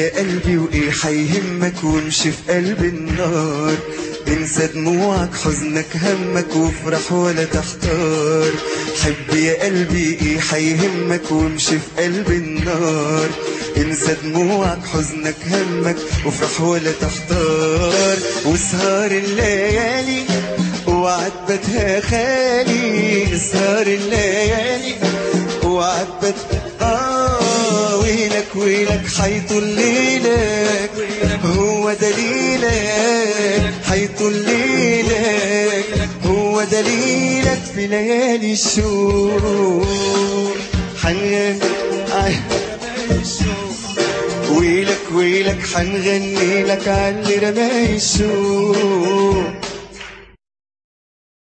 يا قلبي وايه حيهمك وامشي في قلب النار انسى دموعك حزنك همك وافرح ولا تحتار حب يا قلبي ايه حيهمك وامشي في قلب النار انسى دموعك حزنك همك وافرح ولا تحتار وسهر الليالي وعتبتها خالي سهر الليالي وعتبت آه ويلك ويلك حيطول ليلك هو دليلك حيطول ليلك هو دليلك في ليالي الشوق حنغني ويلك ويلك حنغني لك على اللي رماي الشوق